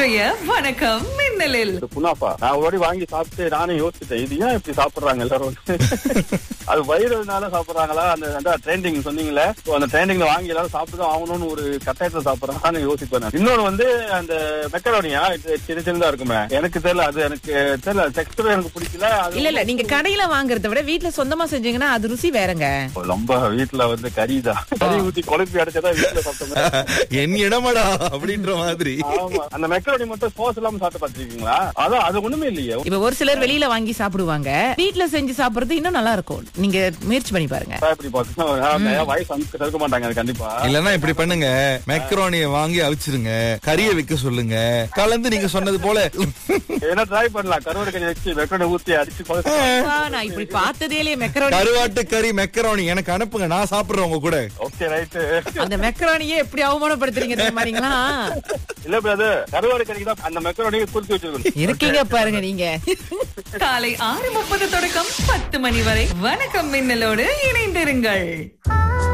இன்றைய வணக்கம் மின்னலில் இது குனாஃபா நான் ஒரு வாட்டி வாங்கி சாப்பிட்டு நானே யோசிச்சிட்டேன் இது ஏன் இப்படி சாப்பிடுறாங்க எல்லாரும் வந்து? அது வயிறுனால சாப்பிடுறாங்களா அந்த ட்ரெண்டிங் சொன்னீங்களே So, அந்த ட்ரெண்டிங்ல வாங்கி எல்லாரும் சாப்பிட்டு தான் ஆகணும்னு ஒரு கட்டாயத்துல சாப்பிடுறாங்கன்னு யோசிப்பேன் நான். இன்னொன்னு வந்து அந்த மெக்கரோனியா இது சின்ன சின்னதா இருக்குமே எனக்கு தெரியல அது எனக்கு தெரியல டெக்ஸ்டர் எனக்கு பிடிக்கல அது இல்ல இல்ல நீங்க கடையில வாங்குறத விட வீட்ல சொந்தமா செஞ்சீங்கன்னா அது ருசி வேறங்க ரொம்ப வீட்டுல வந்து கறி தான் கறி ஊத்தி குழப்பி அடைச்சதா வீட்டுல சாப்பிட்டோம் என் இடமடா அப்படின்ற மாதிரி ஆமா அந்த மெக்கரோனி மட்டும் சோஸ் இல்லாம சாப்பிட்டு பாத்துருக்கீங்களா அதான் அது ஒண்ணுமே இல்லையே இப்ப ஒரு சிலர் வெளியில வாங்கி சாப்பிடுவாங்க வீட்ல செஞ்சு சாப்பிடுறது இன்னும் நல்லா இருக்கும் நீங்க முயற்சி பண்ணி பாருங்க இப்படி பாத்தீங்கன்னா வயசு அமுக்கு தடுக்க மாட்டாங்க அது கண்டிப்பா இல்லன்னா இப்படி பண்ணுங்க மெக்ரோனிய வாங்கி அவிச்சிருங்க கறிய வைக்க சொல்லுங்க கலந்து நீங்க சொன்னது போல என்ன ட்ரை பண்ணலாம் கருவாடு கஞ்சி வச்சு வெக்கடை ஊத்தி அடிச்சு கொலை அப்பா, நான் இப்படி பார்த்ததே இல்லையே மெக்கரோனி கருவாட்டு கறி மெக்கரோனி எனக்கு அனுப்புங்க நான் சாப்பிடுறேன் உங்க கூட ஓகே ரைட்டு அந்த மெக்கரோனியே எப்படி அவமானப்படுத்துறீங்க தெரியுமாங்களா இல்ல பிரதர் கருவாடு கறிக்கு தான் அந்த மெக்கரோனியை குறிச்சு வச்சிருக்கணும் இருக்கீங்க பாருங்க நீங்க காலை ஆறு முப்பது தொடக்கம் பத்து மணி வரை வணக்கம் மின்னலோடு இணைந்திருங்கள்